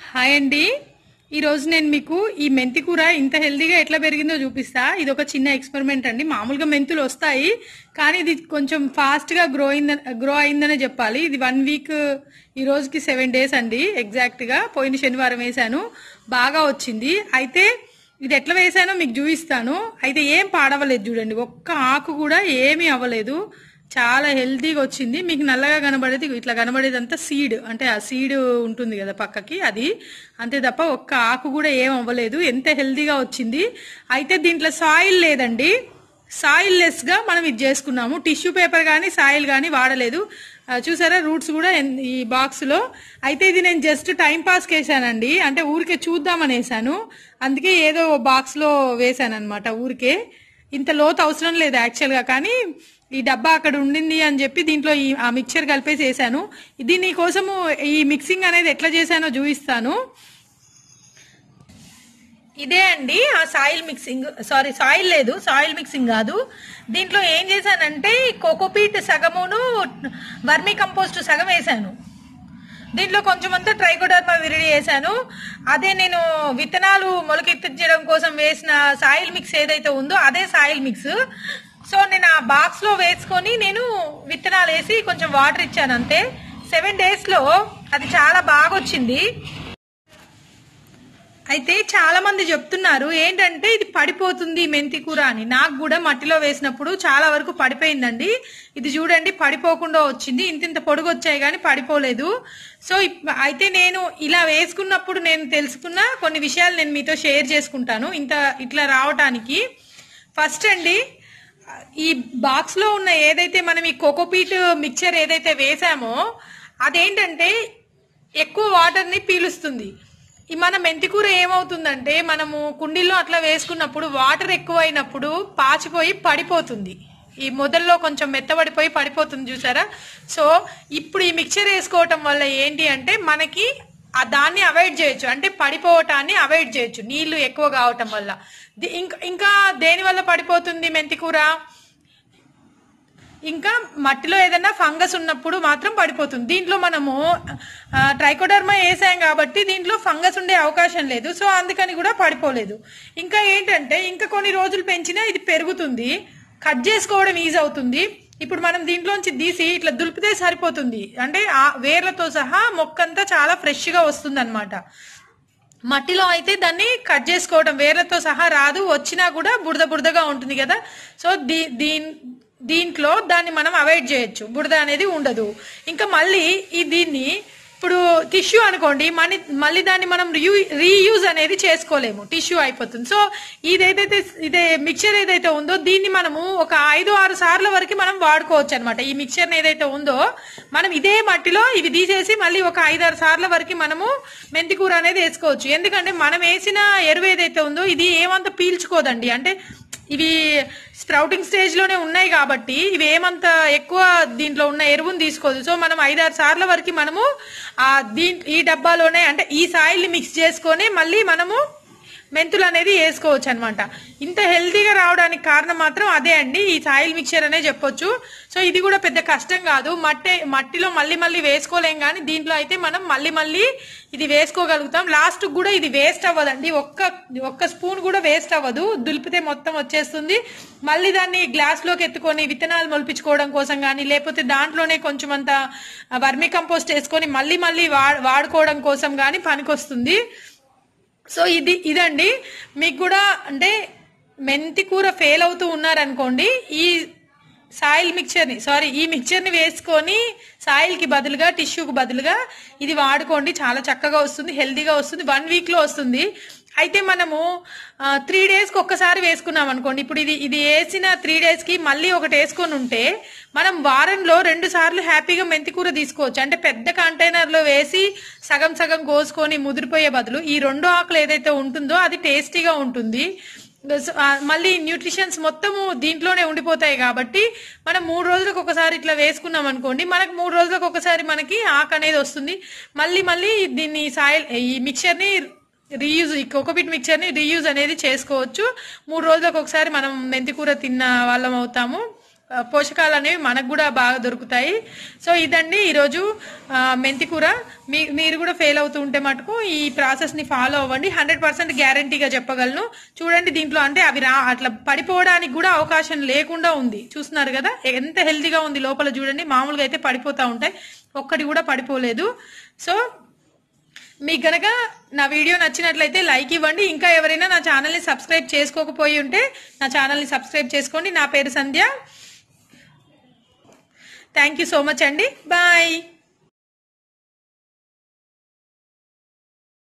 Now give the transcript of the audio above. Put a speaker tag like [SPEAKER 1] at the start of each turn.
[SPEAKER 1] hi అండి ఈరోజు నేను మీకు ఈ మెంతి కూర ఇంత హెల్దీగా ఎట్లా పెరిగిందో చూపిస్తా ఇది ఒక చిన్న ఎక్స్పెరిమెంట్ అండి మామూలుగా మెంతులు వస్తాయి కానీ ఇది కొంచెం ఫాస్ట్గా గ్రో అయిందని గ్రో అయిందనే చెప్పాలి ఇది వన్ వీక్ ఈ రోజుకి సెవెన్ డేస్ అండి ఎగ్జాక్ట్గా పోయిన శనివారం వేశాను బాగా వచ్చింది అయితే ఇది ఎట్లా వేసానో మీకు చూపిస్తాను అయితే ఏం పాడవలేదు చూడండి ఒక్క ఆకు కూడా ఏమీ అవ్వలేదు చాలా హెల్తీగా వచ్చింది మీకు నల్లగా కనబడేది ఇట్లా కనబడేదంతా సీడ్ అంటే ఆ సీడ్ ఉంటుంది కదా పక్కకి అది అంతే తప్ప ఒక్క ఆకు కూడా ఏం అవ్వలేదు ఎంత హెల్తీగా వచ్చింది అయితే దీంట్లో సాయిల్ లేదండి సాయిల్ లెస్ గా మనం ఇది చేసుకున్నాము టిష్యూ పేపర్ కానీ సాయిల్ కానీ వాడలేదు ఆ, చూసారా రూట్స్ కూడా ఎన్- ఈ బాక్స్ లో అయితే ఇది నేను జస్ట్ టైం పాస్ వేసానండి అంటే ఊరికే చూద్దామని వేసాను అందుకే ఏదో బాక్స్ లో వేసాను అనమాట ఊరికే ఇంత లోతు అవసరం లేదు యాక్చువల్ గా కానీ ఈ డబ్బా అక్కడ ఉండింది అని చెప్పి దీంట్లో ఈ ఆ మిక్చర్ కలిపేసి వేసాను దీని కోసము ఈ మిక్సింగ్ అనేది ఎట్లా చేశానో చూపిస్తాను ఇదే అండి ఆ సాయిల్ మిక్సింగ్ సారీ సాయిల్ లేదు సాయిల్ మిక్సింగ్ కాదు దీంట్లో ఏం చేశానంటే కోకోపీట్ సగమును వర్మీ కంపోస్ట్ సగం వేసాను దీంట్లో కొంచెం అంతా ట్రైకోడర్మా విరిడి వేసాను అదే నేను విత్తనాలు మొలకెత్తించడం కోసం వేసిన సాయిల్ మిక్స్ ఏదైతే ఉందో అదే సాయిల్ మిక్స్ సో నేను ఆ బాక్స్ లో వేసుకొని నేను విత్తనాలు వేసి కొంచెం వాటర్ ఇచ్చాను అంతే సెవెన్ డేస్ లో అది చాలా బాగా వచ్చింది అయితే చాలా మంది చెప్తున్నారు ఏంటంటే ఇది పడిపోతుంది మెంతి కూర అని నాకు కూడా మట్టిలో వేసినప్పుడు చాలా వరకు పడిపోయిందండి ఇది చూడండి పడిపోకుండా వచ్చింది ఇంత ఇంత పొడుగు వచ్చాయి కానీ పడిపోలేదు సో ఇప్- అయితే నేను ఇలా వేసుకున్నప్పుడు నేను తెలుసుకున్న కొన్ని విషయాలు నేను మీతో షేర్ చేసుకుంటాను ఇంత ఇట్లా రావటానికి ఫస్ట్ అండి ఈ బాక్స్ లో ఉన్న ఏదైతే మనం ఈ కోకోపీట్ మిక్చర్ ఏదైతే వేసామో అదేంటంటే ఎక్కువ వాటర్ ని పీలుస్తుంది ఈ మన మెంతికూర ఏమవుతుందంటే మనము కుండీల్లో అట్లా వేసుకున్నప్పుడు వాటర్ ఎక్కువైనప్పుడు పాచిపోయి పడిపోతుంది ఈ మొదల్లో కొంచెం మెత్తబడిపోయి పడిపోతుంది చూసారా సో ఇప్పుడు ఈ మిక్చర్ వేసుకోవటం వల్ల ఏంటి అంటే మనకి ఆ దాన్ని అవాయిడ్ చేయొచ్చు అంటే పడిపోవటాన్ని అవాయిడ్ చేయొచ్చు నీళ్లు ఎక్కువ కావటం వల్ల ది- ఇంకా ఇంకా దేని వల్ల పడిపోతుంది మెంతికూర ఇంకా మట్టిలో ఏదైనా ఫంగస్ ఉన్నప్పుడు మాత్రం పడిపోతుంది దీంట్లో మనము ట్రైకోడర్మా వేసాం కాబట్టి దీంట్లో ఫంగస్ ఉండే అవకాశం లేదు సో అందుకని కూడా పడిపోలేదు ఇంకా ఏంటంటే ఇంకా కొన్ని రోజులు పెంచినా ఇది పెరుగుతుంది కట్ చేసుకోవడం ఈజీ అవుతుంది ఇప్పుడు మనం దీంట్లోంచి తీసి ఇట్లా దులిపితే సరిపోతుంది అంటే ఆ వేర్లతో సహా మొక్కంతా చాలా ఫ్రెష్ గా వస్తుంది మట్టిలో అయితే దాన్ని కట్ చేసుకోవడం వేర్లతో సహా రాదు వచ్చినా కూడా బురద బురదగా ఉంటుంది కదా సో దీ దీన్ దీంట్లో దాన్ని మనం అవాయిడ్ చేయొచ్చు బురద అనేది ఉండదు ఇంకా మళ్ళీ ఈ దీన్ని ఇప్పుడు టిష్యూ అనుకోండి మని మళ్ళీ దాన్ని మనం రీయూజ్ అనేది చేసుకోలేము టిష్యూ అయిపోతుంది సో ఇదేదైతే ఇదే మిక్చర్ ఏదైతే ఉందో దీన్ని మనము ఒక ఐదు ఆరు సార్ల వరకు మనం వాడుకోవచ్చు అనమాట ఈ మిక్చర్ ఏదైతే ఉందో మనం ఇదే మట్టిలో ఇవి తీసేసి మళ్ళీ ఒక ఐదారు సార్ల వరకు మనము మెంతి కూర అనేది వేసుకోవచ్చు ఎందుకంటే మనం వేసిన ఎరువు ఏదైతే ఉందో ఇది ఏమంత పీల్చుకోదండి అంటే ఇవి స్ప్రౌటింగ్ స్టేజ్ లోనే ఉన్నాయి కాబట్టి ఇవి ఏమంత ఎక్కువ దీంట్లో ఉన్న ఎరువును తీసుకోదు సో మనం ఐదారు సార్ల వరకు మనము ఆ దీం ఈ డబ్బాలోనే అంటే ఈ సాయిల్ ని మిక్స్ చేసుకొని మళ్ళీ మనము మెంతులు అనేది వేసుకోవచ్చు అనమాట ఇంత హెల్తీగా రావడానికి కారణం మాత్రం అదే అండి ఈ సాయిల్ మిక్చర్ అనే చెప్పొచ్చు సో ఇది కూడా పెద్ద కష్టం కాదు మట్టి మట్టిలో మళ్ళీ మళ్ళీ వేసుకోలేం కానీ దీంట్లో అయితే మనం మళ్ళీ మళ్ళీ ఇది వేసుకోగలుగుతాం లాస్ట్ కూడా ఇది వేస్ట్ అవ్వదండి ఒక్క ఒక్క స్పూన్ కూడా వేస్ట్ అవ్వదు దులిపితే మొత్తం వచ్చేస్తుంది మళ్ళీ దాన్ని గ్లాస్ లోకి ఎత్తుకొని విత్తనాలు మొలిపించుకోవడం కోసం కానీ లేకపోతే దాంట్లోనే కొంచెం అంత వర్మి కంపోస్ట్ వేసుకొని మళ్ళీ మళ్ళీ వా- వాడుకోవడం కోసం కానీ పనికొస్తుంది సో ఇది ఇదండి మీకు కూడా అంటే మెంతి కూర ఫెయిల్ అవుతూ ఉన్నారనుకోండి ఈ సాయిల్ మిక్చర్ని సారీ ఈ మిక్చర్ని వేసుకొని సాయిల్కి బదులుగా టిష్యూకి బదులుగా ఇది వాడుకోండి చాలా చక్కగా వస్తుంది హెల్తీగా వస్తుంది వన్ వీక్లో వస్తుంది అయితే మనము త్రీ డేస్కి ఒక్కసారి వేసుకున్నాం అనుకోండి ఇప్పుడు ఇది ఇది వేసిన త్రీ డేస్కి మళ్ళీ ఒకటి వేసుకొని ఉంటే మనం వారంలో రెండు సార్లు హ్యాపీగా మెంతికూర తీసుకోవచ్చు అంటే పెద్ద కంటైనర్లో వేసి సగం సగం కోసుకొని ముదిరిపోయే బదులు ఈ రెండో ఆకులు ఏదైతే ఉంటుందో అది టేస్టీగా ఉంటుంది సో, ఆ, మళ్ళీ న్యూట్రిషన్స్ మొత్తము దీంట్లోనే ఉండిపోతాయి కాబట్టి మనం మూడు రోజులకు ఒకసారి ఇట్లా వేసుకున్నాం అనుకోండి మనకు మూడు రోజులకు ఒకసారి మనకి ఆకు అనేది వస్తుంది మళ్ళీ మళ్ళీ దీన్ని సాయిల్ ఈ మిక్చర్ని రీయూజ్ ఈ కోకోపిట్ మిక్చర్ని రీయూజ్ అనేది చేసుకోవచ్చు మూడు రోజులకు ఒకసారి మనం మెంతి కూర తిన్న వాళ్ళం అవుతాము ఆ, పోషకాలు అనేవి మనకు కూడా బాగా దొరుకుతాయి సో ఇదండి ఈరోజు ఆ, మెంతి కూర మీ మీరు కూడా ఫెయిల్ అవుతూ ఉంటే మటుకు ఈ ప్రాసెస్ ని ఫాలో అవ్వండి హండ్రెడ్ పర్సెంట్ గ్యారంటీగా చెప్పగలను చూడండి దీంట్లో అంటే అవి రా అట్లా పడిపోవడానికి కూడా అవకాశం లేకుండా ఉంది చూస్తున్నారు కదా ఎంత హెల్తీగా ఉంది లోపల చూడండి మామూలుగా అయితే పడిపోతా ఉంటాయి ఒక్కటి కూడా పడిపోలేదు సో మీకు గనక నా వీడియో నచ్చినట్లయితే లైక్ ఇవ్వండి ఇంకా ఎవరైనా నా ఛానల్ని సబ్స్క్రైబ్ చేసుకోకపోయి ఉంటే నా ఛానల్ని సబ్స్క్రైబ్ చేసుకోండి నా పేరు Sandhya thank you so much అండి బాయ్